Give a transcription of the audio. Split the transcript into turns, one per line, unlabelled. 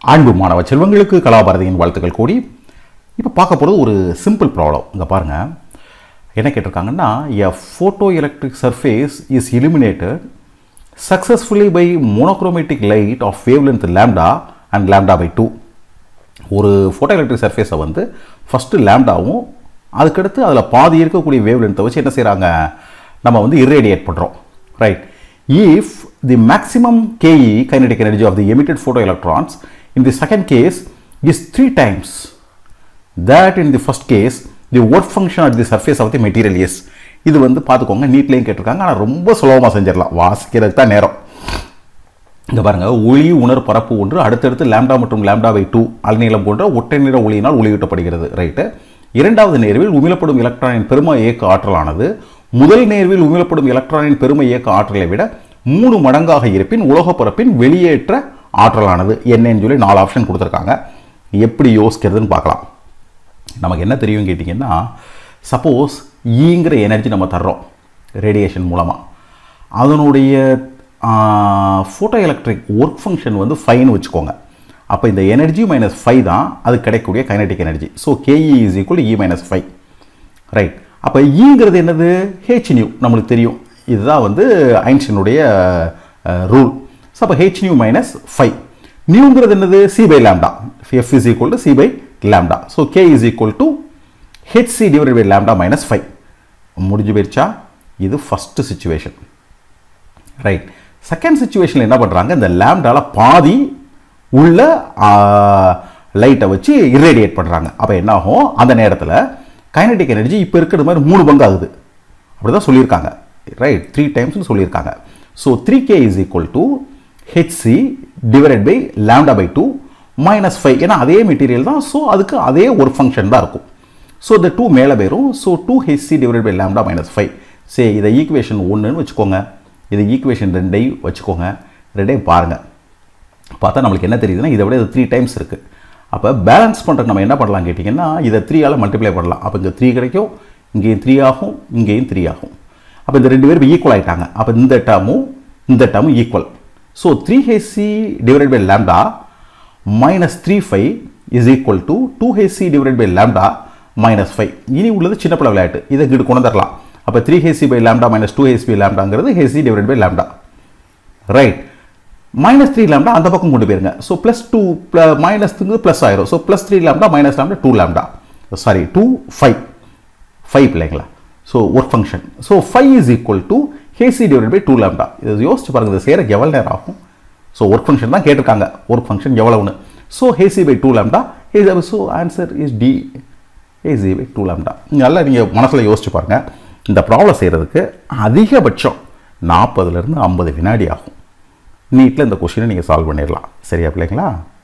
அன்பு மாணவ செல்வங்களுக்கு கலாபாரதியின் வாழ்த்துக்கள் கூடி இப்போ பார்க்க போகிறது ஒரு சிம்பிள் ப்ராப்ளம் இங்கே பாருங்கள் என்ன கேட்டிருக்காங்கன்னா a photoelectric surface is illuminated successfully by monochromatic light of wavelength lambda and lambda by 2 ஒரு ஃபோட்டோ எலக்ட்ரிக் சர்ஃபேஸை வந்து ஃபஸ்ட்டு லேம்டாவும் அதுக்கடுத்து அதில் பாதி இருக்கக்கூடிய வேவ் லென்த்தை வச்சு என்ன செய்கிறாங்க நம்ம வந்து irradiate பண்ணுறோம் right if the maximum KE kinetic energy of the emitted photoelectrons in the second case is three times that in the first case the work function at the surface of the material is இது வந்து பார்த்துக்கோங்க நீட்லேயும் கேட்டிருக்காங்க ஆனால் ரொம்ப சுலபமாக செஞ்சிடலாம் வாசிக்கிறதுக்கு தான் நேரம் இங்க பாருங்க ஒளி உணர் பரப்பு ஒன்று அடுத்தடுத்து லாம்டா மற்றும் லாம்டா பை டூ அலைநீளம் போன்ற ஒற்றை நிற ஒளியினால் ஒளியூட்டப்படுகிறது ரைட்டு இரண்டாவது நேர்வில் உமிழப்படும் எலக்ட்ரானின் பெரும இயக்க ஆற்றலானது முதல் நேர்வில் உமிழப்படும் எலக்ட்ரானின் பெரும இயக்க ஆற்றலை விட மூணு மடங்காக இருப்பின் உலோகப் பரப்பின் வெளியேற்ற ஆற்றலானது என்னன்னு சொல்லி நாலு ஆப்ஷன் கொடுத்துருக்காங்க எப்படி யோசிக்கிறதுன்னு பார்க்கலாம் நமக்கு என்ன தெரியும் கேட்டிங்கன்னா சப்போஸ் ஈங்கிற எனர்ஜி நம்ம தர்றோம் ரேடியேஷன் மூலமாக அதனுடைய ஃபோட்டோ எலக்ட்ரிக் ஒர்க் ஃபங்க்ஷன் வந்து ஃபைன்னு வச்சுக்கோங்க அப்போ இந்த எனர்ஜி மைனஸ் ஃபைவ் தான் அது கிடைக்கக்கூடிய kinetic energy so KE is equal E minus five right அப்போ ஈங்கிறது என்னது ஹெச் நியூ நம்மளுக்கு தெரியும் இதுதான் வந்து ஐன்ஸ்டனுடைய ரூல் ஸோ அப்போ ஹெச் நியூ மைனஸ் ஃபைவ் நியூங்கிறது என்னது C by lambda F is equal to C by lambda so K is equal to HC divide by lambda minus five முடிஞ்சு போயிருச்சா இது ஃபஸ்ட்டு சுச்சுவேஷன் ரைட் செகண்ட் சுச்சுவேஷனில் என்ன பண்ணுறாங்க இந்த லேம்டால பாதி உள்ள லைட்டை வச்சு இர்ரேடியேட் பண்ணுறாங்க அப்போ என்ன ஆகும் அந்த நேரத்தில் கைனடிக் எனர்ஜி இப்போ இருக்கிறது மாதிரி மூணு பங்கு ஆகுது அப்படி தான் சொல்லியிருக்காங்க ரைட் த்ரீ டைம்ஸ்னு சொல்லியிருக்காங்க so three K is equal to HC divided by lambda by two minus five ஏன்னா அதே மெட்டீரியல் தான் ஸோ அதுக்கு அதே ஒரு ஃபங்க்ஷன் தான் இருக்கும் ஸோ இந்த டூ மேலே போயிடும் so two HC divide by lambda minus five சரி இதை ஈக்குவேஷன் ஒன்றுன்னு வச்சுக்கோங்க இது ஈக்குவேஷன் ரெண்டையும் வச்சுக்கோங்க ரெண்டையும் பாருங்கள் பார்த்தா நம்மளுக்கு என்ன தெரியுதுன்னா இதை விட இது த்ரீ டைம்ஸ் இருக்குது அப்போ பேலன்ஸ் பண்ணுறதுக்கு நம்ம என்ன பண்ணலாம் கேட்டிங்கன்னா இதை த்ரீயால் மல்டிப்ளை பண்ணலாம் அப்போ இங்கே த்ரீ கிடைக்கும் இங்கேயும் த்ரீ ஆகும் இங்கேயும் த்ரீ ஆகும் அப்போ இந்த ரெண்டு பேரும் ஈக்குவல் ஆகிட்டாங்க அப்போ இந்த டேர்மும் இந்த டேர்மும் equal so three HC divide by lambda minus three five is equal to two HC divide by lambda minus five இனி உள்ளது சின்ன பிள்ளை விளையாட்டு இதை இங்கிட்டு கொண்டு வந்துடலாம் அப்போ three HC by lambda minus two HC by லேம்டாங்கிறது HC divide by lambda right minus three lambda அந்த பக்கம் கொண்டு போயிருங்க ஸோ ப்ளஸ் டூ மைனஸ்ங்கிறது ப்ளஸ் ஆயிரும் so plus three lambda minus lambda two lambda sorry two five five பிள்ளைங்களா so work function so five is equal to HC divide by two lambda இது யோசிச்சு பாருங்க இது சேர எவ்வளோ நேரம் ஆகும் ஸோ ஒர்க் ஃபங்க்ஷன் தான் கேட்டிருக்காங்க ஒர்க் ஃபங்க்ஷன் எவ்வளவுன்னு so HC by two lambda has so answer is D HC by two lambda நல்லா நீங்கள் மனசில் யோசிச்சு பாருங்கள் இந்த ப்ராப்ளம் செய்கிறதுக்கு அதிகபட்சம் நாற்பதுலேருந்து ஐம்பது வினாடி ஆகும் நீட்டில் இந்த கொஷினை நீங்கள் சால்வ் பண்ணிடலாம் சரியா பிள்ளைங்களா